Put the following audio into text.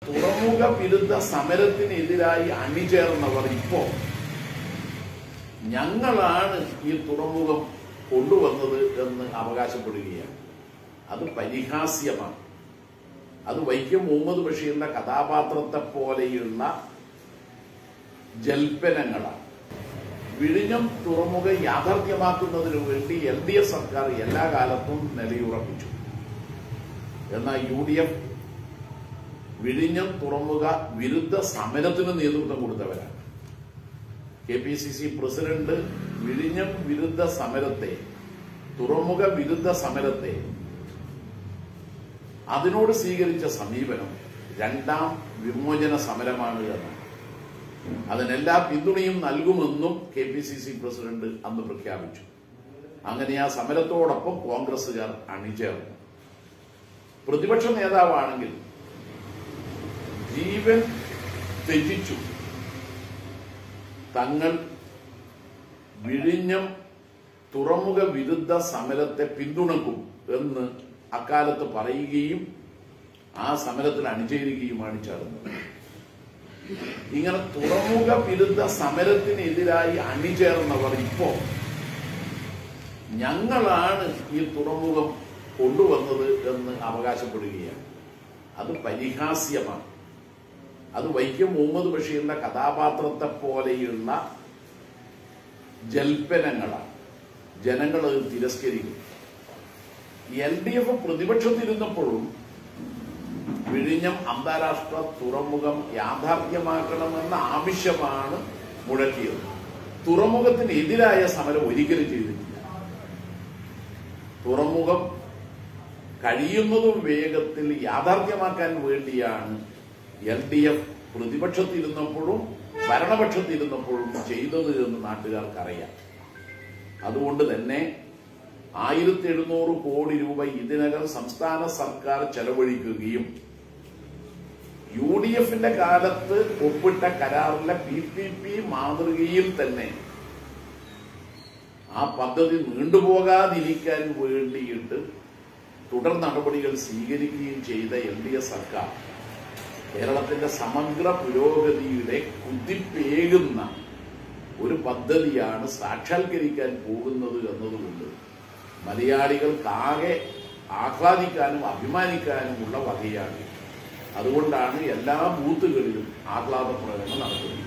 തുറമുഖ വിരുദ്ധ സമരത്തിനെതിരായി അണിചേർന്നവർ ഇപ്പോ ഞങ്ങളാണ് ഈ തുറമുഖം കൊണ്ടുവന്നത് എന്ന് അവകാശപ്പെടുകയാണ് അത് പരിഹാസ്യമാണ് അത് വൈക്കം മുഹമ്മദ് ബഷീറിന്റെ കഥാപാത്രത്തെ പോലെയുള്ള ജൽപ്പനങ്ങളാണ് വിഴിഞ്ഞം തുറമുഖ യാഥാർത്ഥ്യമാക്കുന്നതിന് വേണ്ടി എൽ ഡി എഫ് സർക്കാർ എല്ലാ കാലത്തും നിലയുറപ്പിച്ചു എന്നാൽ യു ഡി എഫ് വിഴിഞ്ഞം തുറമുഖ വിരുദ്ധ സമരത്തിന് നേതൃത്വം കൊടുത്തവരാണ് K P C C president വിഴിഞ്ഞം വിരുദ്ധ സമരത്തെ തുറമുഖ വിരുദ്ധ സമരത്തെ അതിനോട് സ്വീകരിച്ച സമീപനം രണ്ടാം വിമോചന സമരമാണ് എന്ന് അതിനെല്ലാ പിന്തുണയും നൽകുമെന്നും K P C C president അന്ന് പ്രഖ്യാപിച്ചു അങ്ങനെ ആ സമരത്തോടൊപ്പം കോൺഗ്രസുകാർ അണിചേർന്നു പ്രതിപക്ഷ നേതാവാണെങ്കിൽ ജീവൻ ത്യജിച്ചു തങ്ങൾ വിഴിഞ്ഞം തുറമുഖ വിരുദ്ധ സമരത്തെ പിന്തുണക്കും എന്ന് അക്കാലത്ത് പറയുകയും ആ സമരത്തിൽ അണിചേരുകയുമാണ് ചേർന്നത് ഇങ്ങനെ തുറമുഖ വിരുദ്ധ സമരത്തിനെതിരായി അണിചേർന്നവർ ഇപ്പോ ഞങ്ങളാണ് ഈ തുറമുഖം കൊണ്ടുവന്നത് എന്ന് അവകാശപ്പെടുകയാണ് അത് പരിഹാസ്യമാണ് അത് വൈക്കം മുഹമ്മദ് ബഷീറിന്റെ കഥാപാത്രത്തെ പോലെയുള്ള ജൽപ്പനങ്ങളാണ് ജനങ്ങൾ അത് തിരസ്കരിക്കും എൽ ഡി എഫ് പ്രതിപക്ഷത്തിരുന്നപ്പോഴും വിഴിഞ്ഞം അന്താരാഷ്ട്ര തുറമുഖം യാഥാർത്ഥ്യമാക്കണമെന്ന ആവശ്യമാണ് മുഴക്കിയത് തുറമുഖത്തിനെതിരായ സമരം ഒരിക്കലും ചെയ്തിട്ടില്ല തുറമുഖം കഴിയുന്നതും വേഗത്തിൽ യാഥാർത്ഥ്യമാക്കാൻ വേണ്ടിയാണ് എൽ ഡി എഫ് പ്രതിപക്ഷത്തിരുന്നപ്പോഴും ഭരണപക്ഷത്തിരുന്നപ്പോഴും ചെയ്തത് എന്ന് നാട്ടുകാർക്കറിയാം അതുകൊണ്ട് തന്നെ ആയിരത്തി എഴുന്നൂറ് കോടി രൂപ ഇതിനകം സംസ്ഥാന സർക്കാർ ചെലവഴിക്കുകയും യു ഡി എഫിന്റെ കാലത്ത് ഒപ്പിട്ട കരാറിലെ പി പി പി മാതൃകയിൽ തന്നെ ആ പദ്ധതി നീണ്ടുപോകാതിരിക്കാൻ വേണ്ടിയിട്ട് തുടർ നടപടികൾ സ്വീകരിക്കുകയും ചെയ്ത എൽ ഡി എഫ് സർക്കാർ കേരളത്തിന്റെ സമഗ്ര പുരോഗതിയുടെ കുതിപ്പേകുന്ന ഒരു പദ്ധതിയാണ് സാക്ഷാത്കരിക്കാൻ പോകുന്നത് എന്നതുകൊണ്ട് മലയാളികൾക്കാകെ ആഹ്ലാദിക്കാനും അഭിമാനിക്കാനുമുള്ള വകയാണ് അതുകൊണ്ടാണ് എല്ലാ ബൂത്തുകളിലും ആഹ്ലാദ പ്രകടനം നടത്തുന്നത്